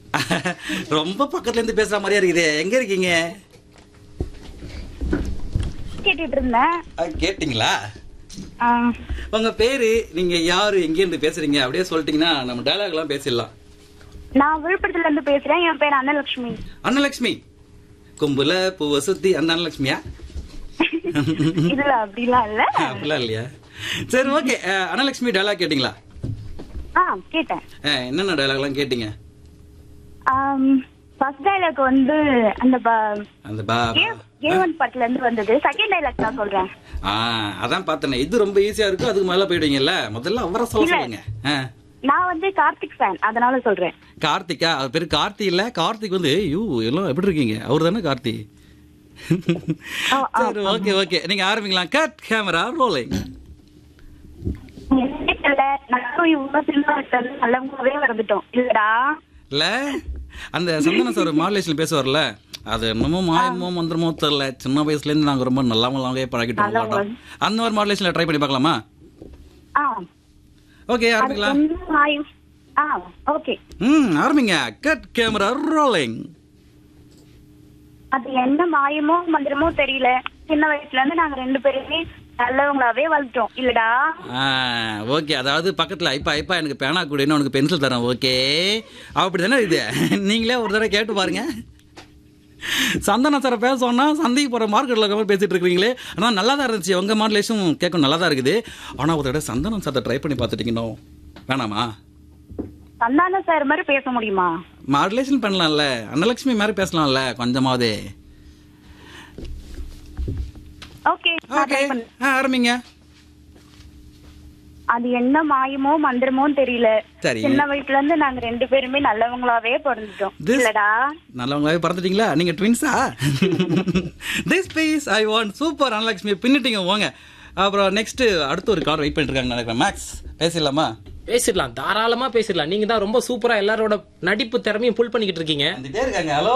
ரொம்ப பக்கத்துல இருந்து பேசுற மாதிரியா இருக்குது எங்க இருக்கீங்க கேட்டுட்டு இருந்தேன் அஹ், கேட்டிங்களா ஆ, உங்க பேரு நீங்க யாரு எங்க இருந்து பேசுறீங்க அப்படியே சொல்லிட்டீங்கன்னா நம்ம டயலாக் எல்லாம் பேசிடலாம் நான் விழுப்புரத்துல இருந்து பேசுறேன் என் பேர் அன்னலட்சுமி அன்னலட்சுமி கும்புல பூவை சுத்தி அந்த அன்னலட்சுமியா இதுல அப்படிலாம் இல்ல அப்படிலாம் இல்லையா சரி ஓகே அன்னலட்சுமி டயலாக் கேட்டிங்களா ஆ கேட்டேன் அஹ், என்னென்ன டயலாக் எல்லாம் கேட்டீங்க ஃபர்ஸ்ட் டைலாக் வந்து அந்த அந்த பா ஏ ஒன் பாட்டுல இருந்து வந்தது செகண்ட் டைலாக் நான் சொல்றேன் ஆ அதான் பார்த்தேனே இது ரொம்ப ஈஸியா இருக்கும் அதுக்கு மேல போயிடுவீங்கல்ல முதல்ல அவரை சொல்ல இல்ல. சொல்லுங்க ஆ. நான் வந்து கார்த்திக் ஃபேன் அதனால சொல்றேன் கார்த்திகா அவர் பேரு கார்த்தி இல்ல கார்த்திக் வந்து யூ எல்லாம் எப்படி இருக்கீங்க அவர் தானே கார்த்தி ஆ, ஆ, சரி ஓகே ஓகே நீங்க ஆரம்பிக்கலாம் கட் கேமரா ரோலிங் என்ன தெரியல நானும் இவ்வளவு சின்ன வயசுல இருந்து நல்லவங்களாவே வந்துட்டோம் இல்லடா இல்ல அந்த சந்தன சார் மாடுலேஷன் பேசுவார்ல அது என்னமோ மாயமோ மந்திரமோ தெரியல சின்ன வயசுல இருந்து நாங்க ரொம்ப நல்லவங்களாவே பழகிட்டு நல்லவங்க. மாட்டோம் அந்த மாதிரி மாடுலேஷன்ல ட்ரை பண்ணி பார்க்கலாமா ஆ ஓகே அது ஆரம்பிக்கலாம் கொஞ்சம் ஆயு ஆ ஓகே ம் ஆரம்பிங்க கட் கேமரா ரோலிங் அது என்ன மாயமோ மந்திரமோ தெரியல சின்ன வயசுல இருந்து நாங்க ரெண்டு பேருமே நல்லவங்களாவே வளர்த்தோம் இல்லடா ஓகே அதாவது பக்கத்தில் ஐப்பா ஐப்பா எனக்கு பேனா கொடுன்னு உனக்கு பென்சில் தரேன் ஓகே அப்படி தானே இது நீங்களே ஒரு தடவை கேட்டு பாருங்க சந்தன சாரை பேச சொன்னா சந்தைக்கு போகிற மார்க்கெட்டில் இருக்க மாதிரி பேசிட்டு இருக்கீங்களே ஆனால் நல்லா தான் இருந்துச்சு உங்கள் மாடலேஷன் கேட்க நல்லா தான் இருக்குது ஆனால் ஒரு தடவை சந்தனம் சாரை ட்ரை பண்ணி பார்த்துட்டீங்கன்னோ வேணாமா சந்தான சார் மாதிரி பேச முடியுமா மாடுலேஷன் பண்ணலாம்ல அன்னலட்சுமி மாதிரி பேசலாம்ல கொஞ்சமாவது ஓகே நான் ஓகே ட்ரை பண்ணேன் ஆ ஆரம்பிங்க அது என்ன மாயமோ மந்திரமோ தெரியல சரி. சின்ன வயசுல இருந்து நாங்க ரெண்டு பேருமே நல்லவங்களாவே பிறந்துட்டோம் This- இல்லடா நல்லவங்களாவே பறந்துட்டீங்களா நீங்க ட்வின்ஸா this piece I want super Analakshmi பின்னிட்டீங்க போங்க அப்புறம் நெக்ஸ்ட் அடுத்து ஒரு கார் வெயிட் பண்ணிட்டு இருக்காங்க நினைக்கிறேன் மேக்ஸ் பேசிடலாமா பேசிடலாம் தாராளமா பேசிடலாம் நீங்க தான் ரொம்ப சூப்பரா எல்லாரோட நடிப்பு திறமையும் புல் பண்ணிக்கிட்டு இருக்கீங்க வந்துட்டே இருக்காங்க ஹலோ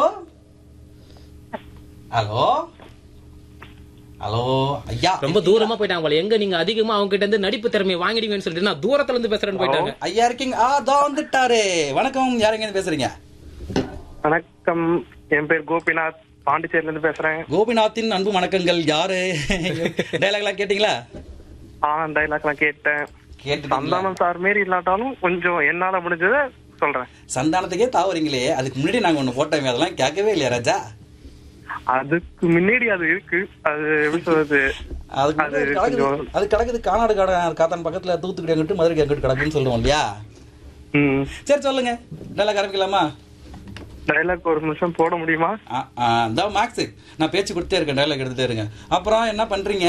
ஹலோ ஹலோ ஐயா ரொம்ப தூரமா போயிட்டாங்க போல எங்க நீங்க அதிகமா அவங்க கிட்ட இருந்து நடிப்பு திறமையை வாங்கிடுவீங்கன்னு சொல்லிட்டு நான் தூரத்துல இருந்து பேசுறேன்னு போயிட்டாங்க ஐயா இருக்கீங்க ஆ தோ வந்துட்டாரு வணக்கம் யாருங்க இருந்து பேசுறீங்க வணக்கம் என் பேர் கோபிநாத் பாண்டிச்சேரில இருந்து பேசுறேன் கோபிநாத்தின் அன்பு வணக்கங்கள் யாரு டைலாக்லாம் கேட்டீங்களா ஆ டைலாக்லாம் கேட்டேன் கேட்டுட்டீங்களா சந்தானம் சார் மாரி இல்லாட்டாலும் கொஞ்சம் என்னால முடிஞ்சதை சொல்றேன் சந்தானத்துக்கே தாவறீங்களே அதுக்கு முன்னாடி நாங்க ஒண்ணு போட்டோமே அதெல்லாம் கேட்கவே இல்லையா ராஜா அதுக்கு முன்னாடி அது இருக்கு அது எப்படி சொல்றது அதுக்கு அது முன்னாடி கிடக்குது கொஞ்சம் அது கிடக்குது கானாடு காட காத்தான் பக்கத்துல தூத்துக்குடி அங்கிட்டு மதுரை அங்கிட்டு கிடக்குன்னு சொல்லுவோம் இல்லையா ம் சரி சொல்லுங்க டைலாக் ஆரம்பிக்கலாமா டைலாக் ஒரு நிமிஷம் போட முடியுமா ஆ, ஆ, இந்த மேக்ஸ் நான் பேச்சு கொடுத்தே இருக்கேன் டைலாக் எடுத்துட்டே இருங்க அப்புறம் என்ன பண்றீங்க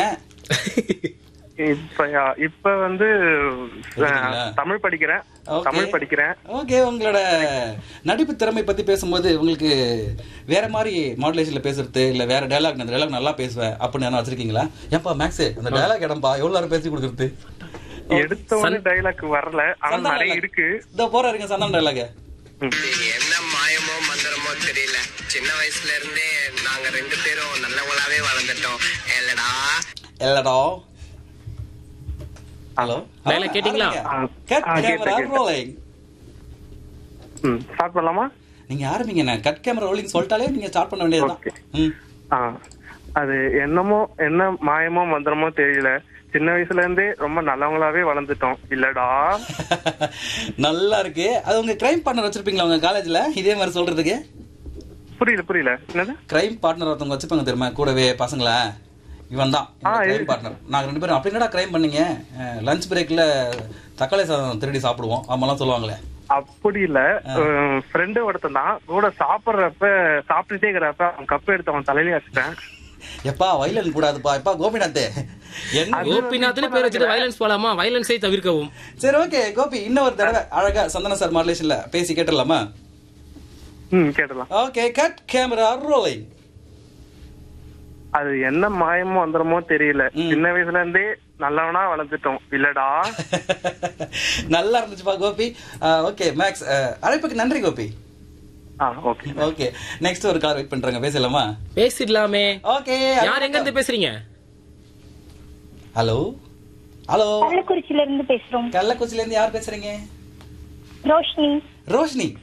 இப்ப இப்ப வந்து படிக்கிறீங்களா? அஹ், தமிழ் படிக்கிறேன் Okay. தமிழ் படிக்கிறேன் ஓகே உங்களோட நடிப்பு திறமை பத்தி பேசும்போது உங்களுக்கு வேற மாதிரி மாடுலேஷன்ல பேசுறது இல்ல வேற டைலாக் அந்த டைலாக் நல்லா பேசுவேன் அப்படின்னு என்ன வச்சிருக்கீங்களா ஏன்பா மேக்ஸ் அந்த டைலாக் இடம்பா எவ்வளவு நேரம் பேசி கொடுக்குறது எடுத்த உடனே டைலாக் வரல ஆனா நிறைய இருக்கு இதோ போற இருங்க சந்தனம் டைலாக் ம். என்ன மாயமோ மந்திரமோ தெரியல சின்ன வயசுல இருந்தே நாங்க ரெண்டு பேரும் நல்லவங்களாவே வளர்ந்துட்டோம் இல்லடா இல்லடா ஹலோ Dialogue கேட்டீங்களா? கட் ஆ, கேட்டேன், கேமரா கேட்டேன். ரோலிங் ம் ஸ்டார்ட் பண்ணலாமா நீங்க ஆரம்பிங்க நான் கட் கேமரா ரோலிங் சொல்லிட்டாலே நீங்க ஸ்டார்ட் பண்ண வேண்டியதுதான் Okay. ம். ஆ அது என்னமோ என்ன மாயமோ மந்திரமோ தெரியல சின்ன வயசுல இருந்தே ரொம்ப நல்லவங்களாவே வளர்ந்துட்டோம் இல்லடா நல்லா இருக்கு அது உங்க கிரைம் பார்ட்னர் வச்சிருப்பீங்களா உங்க காலேஜ்ல இதே மாதிரி சொல்றதுக்கு புரியல புரியல என்னது கிரைம் பார்ட்னர் ஒருத்தவங்க வச்சுப்பாங்க தெரியுமா கூடவே பசங்கள இவன் தான் ஆ, கிரைம் இருக்கு. பார்ட்னர் நாங்க ரெண்டு பேரும் அப்படி என்னடா கிரைம் பண்ணீங்க லஞ்ச் பிரேக்ல தக்காளி சாதம் திருடி சாப்பிடுவோம் அவங்கலாம் சொல்லுவாங்களே அப்படி இல்ல ஃப்ரெண்டு ஒருத்தன் தான் கூட சாப்பிடுறப்ப சாப்பிட்டுட்டே இருக்கிறப்ப அவன் கப் எடுத்து அவன் தலையிலே வச்சுட்டேன் எப்பா வயலன் கூடாதுப்பா எப்பா கோபிநாத் என்ன கோபிநாத்னு பேர் வச்சுட்டு வயலன்ஸ் போலாமா வயலன்ஸை தவிர்க்கவும் சரி ஓகே கோபி இன்னொரு தடவை அழகா சந்தன சார் மாடலேஷன்ல பேசி கேட்டுடலாமா ம் கேட்டலாம் ஓகே கட் கேமரா ரோலிங் அது என்ன மாயமோ மந்திரமோ தெரியல ம். சின்ன வயசுல இருந்தே நல்லவனா வளர்ந்துட்டோம் இல்லடா நல்லா இருந்துச்சுப்பா கோபி ஓகே மேக்ஸ் அழைப்புக்கு நன்றி கோபி ஆ ஓகே ஓகே நெக்ஸ்ட் ஒரு கால் வெயிட் பண்றாங்க பேசலாமா பேசிடலாமே ஓகே யார் எங்க இருந்து பேசுறீங்க ஹலோ ஹலோ கள்ளக்குறிச்சியில இருந்து பேசுறோம் கள்ளக்குறிச்சில இருந்து யார் பேசுறீங்க ரோஷினி ரோஷினி